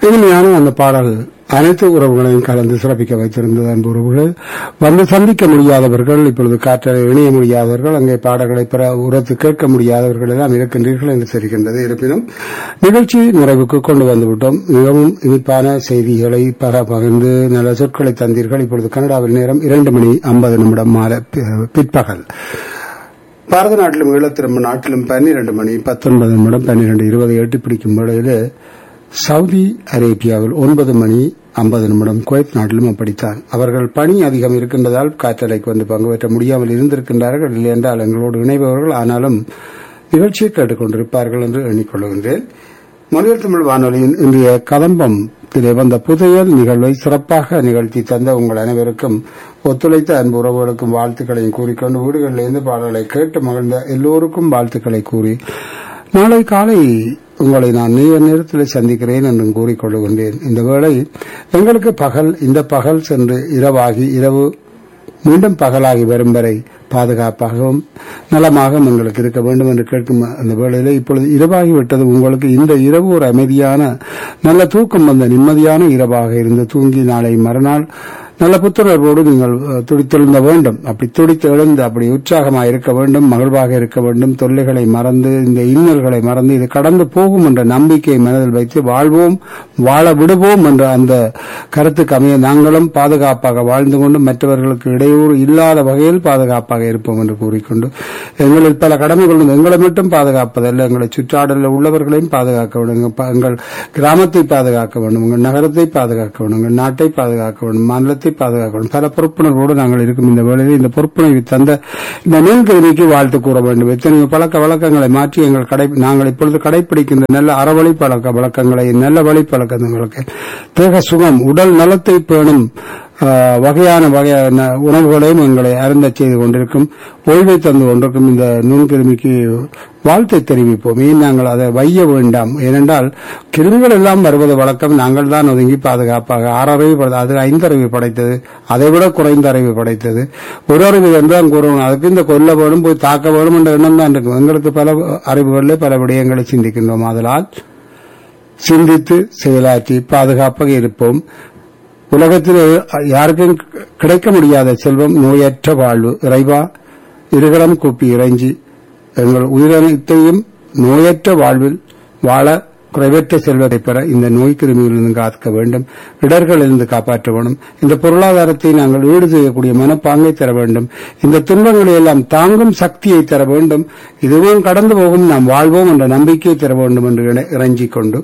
இனிமையான அந்த பாடல் அனைத்து உறவுகளையும் கலந்து சிறப்பிக்க வைத்திருந்தது அன்பு உறவுகள் வந்து சந்திக்க முடியாதவர்கள் இப்பொழுது காற்றலை இணைய முடியாதவர்கள் அங்கே பாடல்களை பெற உரத்து கேட்க முடியாதவர்கள் எல்லாம் இருக்கின்றீர்கள் என்று தெரிகின்றது இருப்பினும் நிகழ்ச்சி நிறைவுக்கு கொண்டு வந்துவிட்டோம் மிகவும் இனிப்பான செய்திகளை பக பகிர்ந்து நல்ல சொற்களை தந்தீர்கள் இப்பொழுது கனடாவில் நேரம் இரண்டு மணி ஐம்பது நிமிடம் மாலை பி- பிற்பகல் பாரத நாட்டிலும் ஈழத்திலும் நாட்டிலும் பன்னிரண்டு மணி பத்தொன்பது நிமிடம் பன்னிரண்டு இருபது எட்டு பிடிக்கும் வேளையில் சவுதி அரேபியாவில் ஒன்பது மணி ஐம்பது நிமிடம் குவைத் நாட்டிலும் அப்படித்தான் அவர்கள் பணி அதிகம் இருக்கின்றதால் காற்றலைக்கு வந்து பங்கு பெற்ற முடியாமல் இருந்திருக்கின்றார்கள் இல்லை என்றால் எங்களோடு இணைபவர்கள் ஆனாலும் நிகழ்ச்சியை கேட்டுக்கொண்டிருப்பார்கள் என்று எண்ணிக்கொள்கின்றேன் மொழியல் தமிழ் வானொலியின் இன்றைய கதம்பம் இதிலே வந்த புதையல் நிகழ்வை சிறப்பாக நிகழ்த்தி தந்த உங்கள் அனைவருக்கும் ஒத்துழைத்த அன்பு உறவுகளுக்கும் வாழ்த்துக்களையும் கூறிக்கொண்டு வீடுகளிலிருந்து பாடல்களை கேட்டு மகிழ்ந்த எல்லோருக்கும் வாழ்த்துக்களை கூறி நாளை காலை உங்களை நான் நீய நேரத்தில் சந்திக்கிறேன் என்றும் கூறிக்கொள்கின்றேன் இந்த வேளை எங்களுக்கு பகல் இந்த பகல் சென்று இரவாகி இரவு மீண்டும் பகலாகி வரும் வரை பாதுகாப்பாகவும் நலமாகவும் எங்களுக்கு இருக்க வேண்டும் என்று கேட்கும் அந்த வேளையிலே இப்பொழுது இரவாகி விட்டது உங்களுக்கு இந்த இரவு ஒரு அமைதியான நல்ல தூக்கம் வந்த நிம்மதியான இரவாக இருந்து தூங்கி நாளை மறுநாள் நல்ல புத்துணர்வோடு நீங்கள் அஹ், துடித்தெழுந்த வேண்டும் அப்படி துடித்து எழுந்து அப்படி உற்சாகமாக இருக்க வேண்டும் மகிழ்வாக இருக்க வேண்டும் தொல்லைகளை மறந்து இந்த இன்னல்களை மறந்து இது கடந்து போகும் என்ற நம்பிக்கையை மனதில் வைத்து வாழ்வோம் வாழ விடுவோம் என்ற அந்த கருத்துக்கு அமைய நாங்களும் பாதுகாப்பாக வாழ்ந்து கொண்டு மற்றவர்களுக்கு இடையூறு இல்லாத வகையில் பாதுகாப்பாக இருப்போம் என்று கூறிக்கொண்டு எங்களில் பல கடமைகள் உண்டு. எங்களை மட்டும் பாதுகாப்பதல்ல எங்களை சுற்றாடலில் உள்ளவர்களையும் பாதுகாக்க வேண்டும் எங்கள் ப- எங்கள் கிராமத்தை பாதுகாக்க வேண்டும் எங்கள் நகரத்தை பாதுகாக்க வேண்டும் எங்கள் நாட்டை பாதுகாக்க வேண்டும் மாநிலத்தை பாதுகாக்க வேண்டும் பல பொறுப்புணர்வோடு நாங்கள் இருக்கும் இந்த வேளையில் இந்த பொறுப்புணர்வை தந்த இந்த நெல்கருவிக்கு வாழ்த்து கூற வேண்டும் எத்தனையோ பழக்க வழக்கங்களை மாற்றி எங்கள் கடை நாங்கள் இப்பொழுது கடைபிடிக்கின்ற நல்ல அறவழி பழக்க வழக்கங்களை நல்ல வழி பழக்கங்களுக்கு தேக சுகம் உடல் நலத்தை பேணும் ஆஹ், வகையான வகையான உணவுகளையும் எங்களை அருந்தச் செய்து கொண்டிருக்கும் ஓய்வை தந்து கொண்டிருக்கும் இந்த நுண்கிருமிக்கு வாழ்த்தை தெரிவிப்போம் ஏன் நாங்கள் அதை வைய வேண்டாம் ஏனென்றால் கிருமிகள் எல்லாம் வருவது வழக்கம் நாங்கள் தான் ஒதுங்கி பாதுகாப்பாக ஆறறிவு படை- அது ஐந்தறிவு படைத்தது அதை விட குறைந்த அறிவு படைத்தது ஒரு அறிவு என்றுதான் கூறணும் அதுக்கு இந்த கொல்ல வேணும் போய் தாக்க வேணும் என்ற எண்ணம் தான் இருக்கும் எங்களுக்கு பல அறிவுகளில் பல விடயங்களை சிந்திக்கின்றோம் அதனால் சிந்தித்து செயலாற்றி பாதுகாப்பாக இருப்போம் உலகத்தில் யாருக்கும் கிடைக்க முடியாத செல்வம் நோயற்ற வாழ்வு இறைவா இருகரம் கூப்பி இறைஞ்சி எங்கள் உயிரினத்தையும் நோயற்ற வாழ்வில் வாழ குறைவற்ற செல்வத்தை பெற இந்த நோய் கிருமியிலிருந்து காக்க வேண்டும் இடர்களிலிருந்து காப்பாற்ற வேண்டும் இந்த பொருளாதாரத்தை நாங்கள் ஈடு செய்யக்கூடிய மனப்பாங்கை தர வேண்டும் இந்த துன்பங்களை எல்லாம் தாங்கும் சக்தியை தர வேண்டும் இதுவும் கடந்து போகும் நாம் வாழ்வோம் என்ற நம்பிக்கையை தர வேண்டும் என்று இணை- இறைஞ்சிக் கொண்டு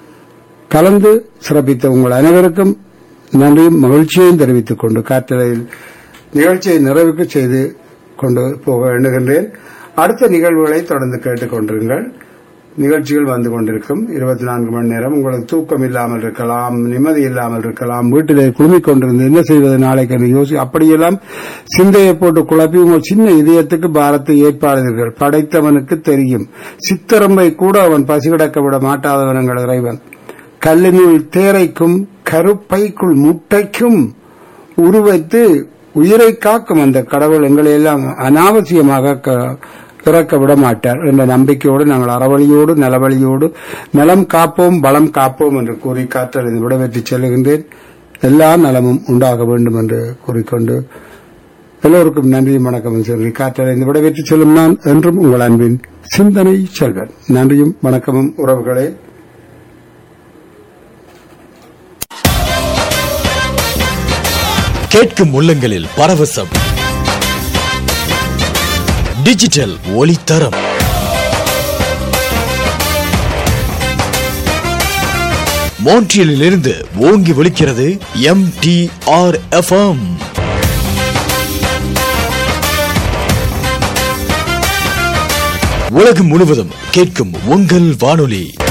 கலந்து சிறப்பித்த உங்கள் அனைவருக்கும் நன்றியும் மகிழ்ச்சியையும் தெரிவித்துக் கொண்டு காற்றலையில் நிகழ்ச்சியை நிறைவுக்கு செய்து கொண்டு போக எண்ணுகின்றேன் அடுத்த நிகழ்வுகளை தொடர்ந்து கேட்டுக்கொண்டிருங்கள் நிகழ்ச்சிகள் வந்து கொண்டிருக்கும் இருபத்தி நான்கு மணி நேரம் உங்களுக்கு தூக்கம் இல்லாமல் இருக்கலாம் நிம்மதி இல்லாமல் இருக்கலாம் வீட்டிலே குழுமிக் கொண்டிருந்து என்ன செய்வது நாளைக்கு என்று யோசி அப்படியெல்லாம் சிந்தையை போட்டு குழப்பி உங்கள் சின்ன இதயத்துக்கு பாரத்தை ஏற்பாடுகள் படைத்தவனுக்கு தெரியும் சித்தரம்பை கூட அவன் பசிகிடக்க விட மாட்டாதவன் எங்கள் இறைவன் கல்லினுள் தேரைக்கும் கருப்பைக்குள் முட்டைக்கும் உருவைத்து உயிரை காக்கும் அந்த கடவுள் எங்களை எல்லாம் அனாவசியமாக க- இறக்க விட மாட்டார் என்ற நம்பிக்கையோடு நாங்கள் அறவழியோடு நலவழியோடு நலம் காப்போம் பலம் காப்போம் என்று கூறி காற்றல் இது விடைபெற்று செல்லுகின்றேன் எல்லா நலமும் உண்டாக வேண்டும் என்று கூறிக்கொண்டு எல்லோருக்கும் நன்றியும் வணக்கம் சொல்லி காற்றலை இந்த விடைபெற்று செல்லும் நான் என்றும் உங்கள் அன்பின் சிந்தனை செல்வன் நன்றியும் வணக்கமும் உறவுகளே கேட்கும் உள்ளங்களில் பரவசம் டிஜிட்டல் ஒளித்தரம் மோன்ட்ரியலில் இருந்து ஓங்கி ஒலிக்கிறது எம் டி ஆர் உலகம் முழுவதும் கேட்கும் உங்கள் வானொலி